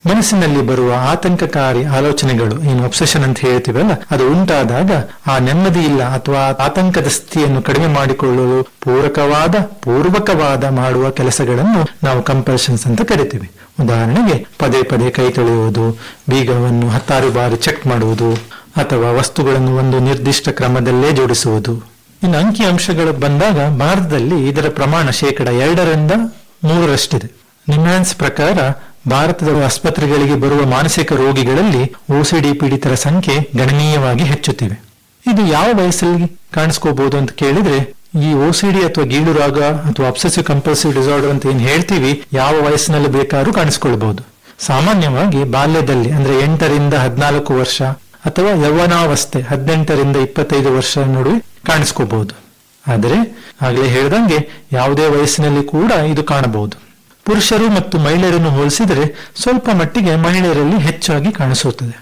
ಮನಸ್ಸಿನಲ್ಲಿ ಬರುವ ಆತಂಕಕಾರಿ ಆಲೋಚನೆಗಳು ಏನು ಒಬ್ಸೆಷನ್ ಅಂತ ಹೇಳ್ತೀವಲ್ಲ ಅದು ಉಂಟಾದಾಗ ಆ ನೆಮ್ಮದಿ ಇಲ್ಲ ಅಥವಾ ಆತಂಕದ ಸ್ಥಿತಿಯನ್ನು ಕಡಿಮೆ ಮಾಡಿಕೊಳ್ಳಲು ಪೂರಕವಾದ ಪೂರ್ವಕವಾದ ಮಾಡುವ ಕೆಲಸಗಳನ್ನು ನಾವು ಕಂಪಲ್ಷನ್ಸ್ ಅಂತ ಕರಿತೀವಿ ಉದಾಹರಣೆಗೆ ಪದೇ ಪದೇ ಕೈ ತೊಳೆಯುವುದು ಬೀಗವನ್ನು ಹತ್ತಾರು ಬಾರಿ ಚೆಕ್ ಮಾಡುವುದು ಅಥವಾ ವಸ್ತುಗಳನ್ನು ಒಂದು ನಿರ್ದಿಷ್ಟ ಕ್ರಮದಲ್ಲೇ ಜೋಡಿಸುವುದು ಇನ್ನು ಅಂಕಿ ಅಂಶಗಳು ಬಂದಾಗ ಭಾರತದಲ್ಲಿ ಇದರ ಪ್ರಮಾಣ ಶೇಕಡ ಎರಡರಿಂದ ಮೂರರಷ್ಟಿದೆ ನಿಮ್ಯಾನ್ಸ್ ಪ್ರಕಾರ ಭಾರತದ ಆಸ್ಪತ್ರೆಗಳಿಗೆ ಬರುವ ಮಾನಸಿಕ ರೋಗಿಗಳಲ್ಲಿ ಓಸಿಡಿ ಪೀಡಿತರ ಸಂಖ್ಯೆ ಗಣನೀಯವಾಗಿ ಹೆಚ್ಚುತ್ತಿವೆ ಇದು ಯಾವ ವಯಸ್ಸಲ್ಲಿ ಕಾಣಿಸ್ಕೋಬಹುದು ಅಂತ ಕೇಳಿದ್ರೆ ಈ ಓಸಿಡಿ ಅಥವಾ ಗೀಳು ರೋಗ ಅಥವಾ ಅಬ್ಸೆಸಿವ್ ಕಂಪಲ್ಸಿವ್ ಡಿಸಾರ್ಡರ್ ಅಂತ ಏನ್ ಹೇಳ್ತೀವಿ ಯಾವ ವಯಸ್ಸಿನಲ್ಲಿ ಬೇಕಾದ್ರೂ ಕಾಣಿಸ್ಕೊಳ್ಬಹುದು ಸಾಮಾನ್ಯವಾಗಿ ಬಾಲ್ಯದಲ್ಲಿ ಅಂದ್ರೆ ಎಂಟರಿಂದ ಹದಿನಾಲ್ಕು ವರ್ಷ ಅಥವಾ ಯೌವನಾವಸ್ಥೆ ಹದಿನೆಂಟರಿಂದ ಇಪ್ಪತ್ತೈದು ವರ್ಷ ನಡುವೆ ಕಾಣಿಸ್ಕೋಬಹುದು ಆದರೆ ಆಗಲೇ ಹೇಳ್ದಂಗೆ ಯಾವುದೇ ವಯಸ್ಸಿನಲ್ಲಿ ಕೂಡ ಇದು ಕಾಣಬಹುದು ಪುರುಷರು ಮತ್ತು ಮಹಿಳೆಯರನ್ನು ಹೋಲಿಸಿದರೆ ಸ್ವಲ್ಪ ಮಟ್ಟಿಗೆ ಮಹಿಳೆಯರಲ್ಲಿ ಹೆಚ್ಚಾಗಿ ಕಾಣಿಸುತ್ತದೆ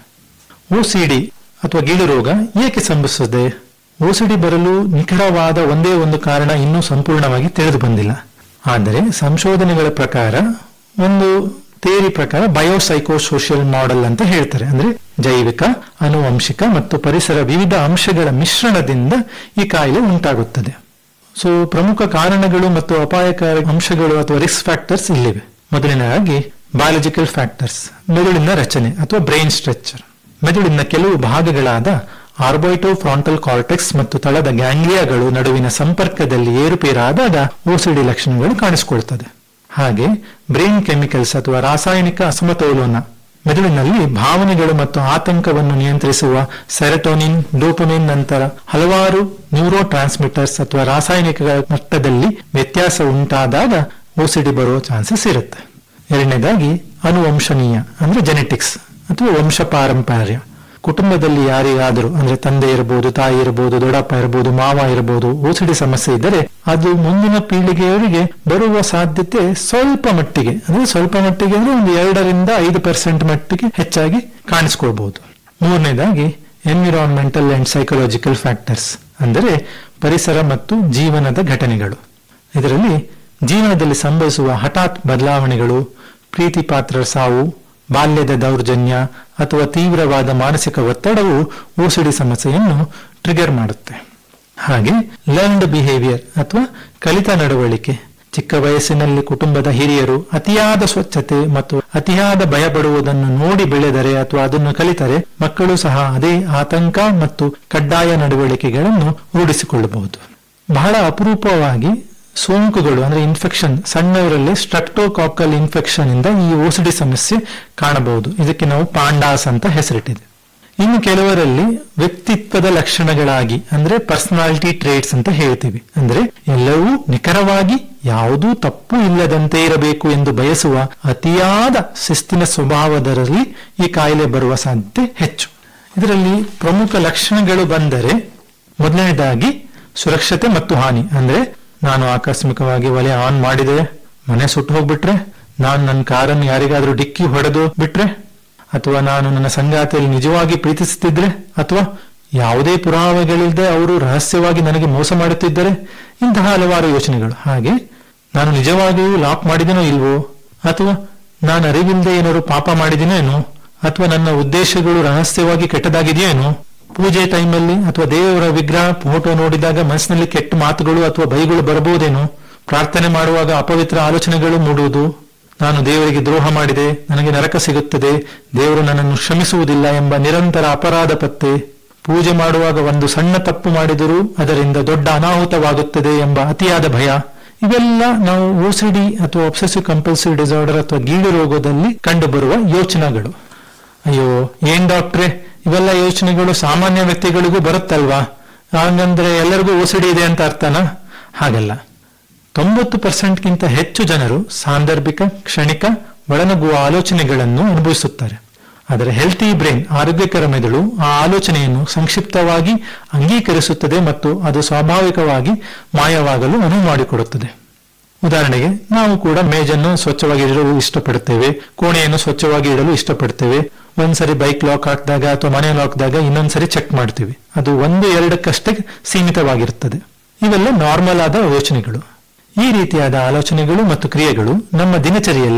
ಓಸಿಡಿ ಅಥವಾ ಗೀಳು ರೋಗ ಏಕೆ ಸಂಭವಿಸುತ್ತದೆ ಓಸಿಡಿ ಬರಲು ನಿಖರವಾದ ಒಂದೇ ಒಂದು ಕಾರಣ ಇನ್ನೂ ಸಂಪೂರ್ಣವಾಗಿ ತಿಳಿದು ಬಂದಿಲ್ಲ ಆದರೆ ಸಂಶೋಧನೆಗಳ ಪ್ರಕಾರ ಒಂದು ಥಿಯರಿ ಪ್ರಕಾರ ಬಯೋಸೈಕೋ ಸೋಷಿಯಲ್ ಮಾಡೆಲ್ ಅಂತ ಹೇಳ್ತಾರೆ ಅಂದ್ರೆ ಜೈವಿಕ ಅನುವಂಶಿಕ ಮತ್ತು ಪರಿಸರ ವಿವಿಧ ಅಂಶಗಳ ಮಿಶ್ರಣದಿಂದ ಈ ಕಾಯಿಲೆ ಉಂಟಾಗುತ್ತದೆ ಸೊ ಪ್ರಮುಖ ಕಾರಣಗಳು ಮತ್ತು ಅಪಾಯಕಾರಿ ಅಂಶಗಳು ಅಥವಾ ರಿಸ್ಕ್ ಫ್ಯಾಕ್ಟರ್ಸ್ ಇಲ್ಲಿವೆ ಮೊದಲನೇದಾಗಿ ಬಯಾಲಜಿಕಲ್ ಫ್ಯಾಕ್ಟರ್ಸ್ ಮೆದುಳಿನ ರಚನೆ ಅಥವಾ ಬ್ರೈನ್ ಸ್ಟ್ರಕ್ಚರ್ ಮೆದುಳಿನ ಕೆಲವು ಭಾಗಗಳಾದ ಆರ್ಬೈಟೋ ಫ್ರಾಂಟಲ್ ಕಾರ್ಟೆಕ್ಸ್ ಮತ್ತು ತಳದ ಗ್ಯಾಂಗ್ಲಿಯಾಗಳು ನಡುವಿನ ಸಂಪರ್ಕದಲ್ಲಿ ಏರುಪೇರಾದಾಗ ಓಸಿಡಿ ಲಕ್ಷಣಗಳು ಕಾಣಿಸಿಕೊಳ್ತದೆ ಹಾಗೆ ಬ್ರೈನ್ ಕೆಮಿಕಲ್ಸ್ ಅಥವಾ ರಾಸಾಯನಿಕ ಅಸಮತೋಲನ ಮೆದುಳಿನಲ್ಲಿ ಭಾವನೆಗಳು ಮತ್ತು ಆತಂಕವನ್ನು ನಿಯಂತ್ರಿಸುವ ಸೆರೆಟೋನಿನ್ ಡೋಪಮಿನ್ ನಂತರ ಹಲವಾರು ನ್ಯೂರೋ ಟ್ರಾನ್ಸ್ಮಿಟರ್ಸ್ ಅಥವಾ ರಾಸಾಯನಿಕಗಳ ಮಟ್ಟದಲ್ಲಿ ವ್ಯತ್ಯಾಸ ಉಂಟಾದಾಗ ಓಸಿಡಿ ಬರುವ ಚಾನ್ಸಸ್ ಇರುತ್ತೆ ಎರಡನೇದಾಗಿ ಅನುವಂಶನೀಯ ಅಂದ್ರೆ ಜೆನೆಟಿಕ್ಸ್ ಅಥವಾ ವಂಶ ಪಾರಂಪರ್ಯ ಕುಟುಂಬದಲ್ಲಿ ಯಾರಿಗಾದರೂ ಅಂದ್ರೆ ತಂದೆ ಇರಬಹುದು ತಾಯಿ ಇರಬಹುದು ದೊಡ್ಡಪ್ಪ ಇರಬಹುದು ಮಾವ ಇರಬಹುದು ಓಸಿಡಿ ಸಮಸ್ಯೆ ಇದ್ದರೆ ಅದು ಮುಂದಿನ ಪೀಳಿಗೆಯವರಿಗೆ ಬರುವ ಸಾಧ್ಯತೆ ಸ್ವಲ್ಪ ಮಟ್ಟಿಗೆ ಅಂದ್ರೆ ಸ್ವಲ್ಪ ಮಟ್ಟಿಗೆ ಅಂದ್ರೆ ಒಂದು ಎರಡರಿಂದ ಐದು ಪರ್ಸೆಂಟ್ ಮಟ್ಟಿಗೆ ಹೆಚ್ಚಾಗಿ ಕಾಣಿಸ್ಕೊಳ್ಬಹುದು ಮೂರನೇದಾಗಿ ಎನ್ವಿರಾನ್ಮೆಂಟಲ್ ಅಂಡ್ ಸೈಕಲಾಜಿಕಲ್ ಫ್ಯಾಕ್ಟರ್ಸ್ ಅಂದರೆ ಪರಿಸರ ಮತ್ತು ಜೀವನದ ಘಟನೆಗಳು ಇದರಲ್ಲಿ ಜೀವನದಲ್ಲಿ ಸಂಭವಿಸುವ ಹಠಾತ್ ಬದಲಾವಣೆಗಳು ಪ್ರೀತಿ ಪಾತ್ರರ ಸಾವು ಬಾಲ್ಯದ ದೌರ್ಜನ್ಯ ಅಥವಾ ತೀವ್ರವಾದ ಮಾನಸಿಕ ಒತ್ತಡವು ಓಸಿಡಿ ಸಮಸ್ಯೆಯನ್ನು ಟ್ರಿಗರ್ ಮಾಡುತ್ತೆ ಹಾಗೆ ಲರ್ನ್ಡ್ ಬಿಹೇವಿಯರ್ ಅಥವಾ ಕಲಿತ ನಡವಳಿಕೆ ಚಿಕ್ಕ ವಯಸ್ಸಿನಲ್ಲಿ ಕುಟುಂಬದ ಹಿರಿಯರು ಅತಿಯಾದ ಸ್ವಚ್ಛತೆ ಮತ್ತು ಅತಿಯಾದ ಭಯಪಡುವುದನ್ನು ನೋಡಿ ಬೆಳೆದರೆ ಅಥವಾ ಅದನ್ನು ಕಲಿತರೆ ಮಕ್ಕಳು ಸಹ ಅದೇ ಆತಂಕ ಮತ್ತು ಕಡ್ಡಾಯ ನಡವಳಿಕೆಗಳನ್ನು ರೂಢಿಸಿಕೊಳ್ಳಬಹುದು ಬಹಳ ಅಪರೂಪವಾಗಿ ಸೋಂಕುಗಳು ಅಂದ್ರೆ ಇನ್ಫೆಕ್ಷನ್ ಸಣ್ಣವರಲ್ಲಿ ಸ್ಟ್ರಕ್ಟೋಕಾಕಲ್ ಇನ್ಫೆಕ್ಷನ್ ಇಂದ ಈ ಓಸಿಡಿ ಸಮಸ್ಯೆ ಕಾಣಬಹುದು ಇದಕ್ಕೆ ನಾವು ಪಾಂಡಾಸ್ ಅಂತ ಹೆಸರಿಟ್ಟಿದೆ ಇನ್ನು ಕೆಲವರಲ್ಲಿ ವ್ಯಕ್ತಿತ್ವದ ಲಕ್ಷಣಗಳಾಗಿ ಅಂದ್ರೆ ಪರ್ಸನಾಲಿಟಿ ಟ್ರೇಟ್ಸ್ ಅಂತ ಹೇಳ್ತೀವಿ ಅಂದ್ರೆ ಎಲ್ಲವೂ ನಿಖರವಾಗಿ ಯಾವುದೂ ತಪ್ಪು ಇಲ್ಲದಂತೆ ಇರಬೇಕು ಎಂದು ಬಯಸುವ ಅತಿಯಾದ ಶಿಸ್ತಿನ ಸ್ವಭಾವದರಲ್ಲಿ ಈ ಕಾಯಿಲೆ ಬರುವ ಸಾಧ್ಯತೆ ಹೆಚ್ಚು ಇದರಲ್ಲಿ ಪ್ರಮುಖ ಲಕ್ಷಣಗಳು ಬಂದರೆ ಮೊದಲನೇದಾಗಿ ಸುರಕ್ಷತೆ ಮತ್ತು ಹಾನಿ ಅಂದ್ರೆ ನಾನು ಆಕಸ್ಮಿಕವಾಗಿ ಒಲೆ ಆನ್ ಮಾಡಿದೆ ಮನೆ ಸುಟ್ಟು ಹೋಗ್ಬಿಟ್ರೆ ನಾನು ನನ್ನ ಕಾರನ್ನು ಯಾರಿಗಾದ್ರೂ ಡಿಕ್ಕಿ ಹೊಡೆದು ಬಿಟ್ರೆ ಅಥವಾ ನಾನು ನನ್ನ ಸಂಗಾತಿಯಲ್ಲಿ ನಿಜವಾಗಿ ಪ್ರೀತಿಸುತ್ತಿದ್ರೆ ಅಥವಾ ಯಾವುದೇ ಪುರಾವೆಗಳಿಲ್ಲದೆ ಅವರು ರಹಸ್ಯವಾಗಿ ನನಗೆ ಮೋಸ ಮಾಡುತ್ತಿದ್ದರೆ ಇಂತಹ ಹಲವಾರು ಯೋಚನೆಗಳು ಹಾಗೆ ನಾನು ನಿಜವಾಗಿಯೂ ಲಾಕ್ ಮಾಡಿದನೋ ಇಲ್ವೋ ಅಥವಾ ನಾನು ಅರಿವಿಲ್ಲದೆ ಏನಾದ್ರು ಪಾಪ ಮಾಡಿದಿನೇನೋ ಅಥವಾ ನನ್ನ ಉದ್ದೇಶಗಳು ರಹಸ್ಯವಾಗಿ ಕೆಟ್ಟದಾಗಿದೆಯೇನೋ ಪೂಜೆ ಟೈಮಲ್ಲಿ ಅಥವಾ ದೇವರ ವಿಗ್ರಹ ಫೋಟೋ ನೋಡಿದಾಗ ಮನಸ್ಸಿನಲ್ಲಿ ಕೆಟ್ಟ ಮಾತುಗಳು ಅಥವಾ ಬೈಗಳು ಬರಬಹುದೇನೋ ಪ್ರಾರ್ಥನೆ ಮಾಡುವಾಗ ಅಪವಿತ್ರ ಆಲೋಚನೆಗಳು ಮೂಡುವುದು ನಾನು ದೇವರಿಗೆ ದ್ರೋಹ ಮಾಡಿದೆ ನನಗೆ ನರಕ ಸಿಗುತ್ತದೆ ದೇವರು ನನ್ನನ್ನು ಕ್ಷಮಿಸುವುದಿಲ್ಲ ಎಂಬ ನಿರಂತರ ಅಪರಾಧ ಪತ್ತೆ ಪೂಜೆ ಮಾಡುವಾಗ ಒಂದು ಸಣ್ಣ ತಪ್ಪು ಮಾಡಿದರೂ ಅದರಿಂದ ದೊಡ್ಡ ಅನಾಹುತವಾಗುತ್ತದೆ ಎಂಬ ಅತಿಯಾದ ಭಯ ಇವೆಲ್ಲ ನಾವು ಓಸಿಡಿ ಅಥವಾ ಒಬ್ಸೆಸಿವ್ ಕಂಪಲ್ಸಿವ್ ಡಿಸಾರ್ಡರ್ ಅಥವಾ ಗೀಳು ರೋಗದಲ್ಲಿ ಕಂಡುಬರುವ ಯೋಚನೆಗಳು ಅಯ್ಯೋ ಏನ್ ಡಾಕ್ಟ್ರೆ ಇವೆಲ್ಲ ಯೋಚನೆಗಳು ಸಾಮಾನ್ಯ ವ್ಯಕ್ತಿಗಳಿಗೂ ಬರುತ್ತಲ್ವಾ ಹಾಗಂದ್ರೆ ಎಲ್ಲರಿಗೂ ಓಸಿಡಿ ಇದೆ ಅಂತ ಅರ್ಥನಾ ಹಾಗಲ್ಲ ತೊಂಬತ್ತು ಪರ್ಸೆಂಟ್ಗಿಂತ ಹೆಚ್ಚು ಜನರು ಸಾಂದರ್ಭಿಕ ಕ್ಷಣಿಕ ಒಳನುಗ್ಗುವ ಆಲೋಚನೆಗಳನ್ನು ಅನುಭವಿಸುತ್ತಾರೆ ಆದರೆ ಹೆಲ್ತಿ ಬ್ರೈನ್ ಆರೋಗ್ಯಕರ ಮೆದುಳು ಆ ಆಲೋಚನೆಯನ್ನು ಸಂಕ್ಷಿಪ್ತವಾಗಿ ಅಂಗೀಕರಿಸುತ್ತದೆ ಮತ್ತು ಅದು ಸ್ವಾಭಾವಿಕವಾಗಿ ಮಾಯವಾಗಲು ಅನುವು ಮಾಡಿಕೊಡುತ್ತದೆ ಉದಾಹರಣೆಗೆ ನಾವು ಕೂಡ ಮೇಜನ್ನು ಸ್ವಚ್ಛವಾಗಿ ಇಡಲು ಇಷ್ಟಪಡುತ್ತೇವೆ ಕೋಣೆಯನ್ನು ಸ್ವಚ್ಛವಾಗಿ ಇಡಲು ಇಷ್ಟಪಡ್ತೇವೆ ಒಂದ್ಸರಿ ಬೈಕ್ ಲಾಕ್ ಹಾಕಿದಾಗ ಅಥವಾ ಮನೆ ಲಾಕ್ ದಾಗ ಇನ್ನೊಂದ್ಸರಿ ಚೆಕ್ ಮಾಡ್ತೀವಿ ಅದು ಒಂದು ಎರಡಕ್ಕಷ್ಟೇ ಸೀಮಿತವಾಗಿರುತ್ತದೆ ಇವೆಲ್ಲ ನಾರ್ಮಲ್ ಆದ ಯೋಚನೆಗಳು ಈ ರೀತಿಯಾದ ಆಲೋಚನೆಗಳು ಮತ್ತು ಕ್ರಿಯೆಗಳು ನಮ್ಮ ದಿನಚರಿಯಲ್ಲಿ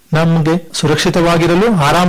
ನಮಗೆ ಸುರಕ್ಷಿತವಾಗಿರಲು ಆರಾಮ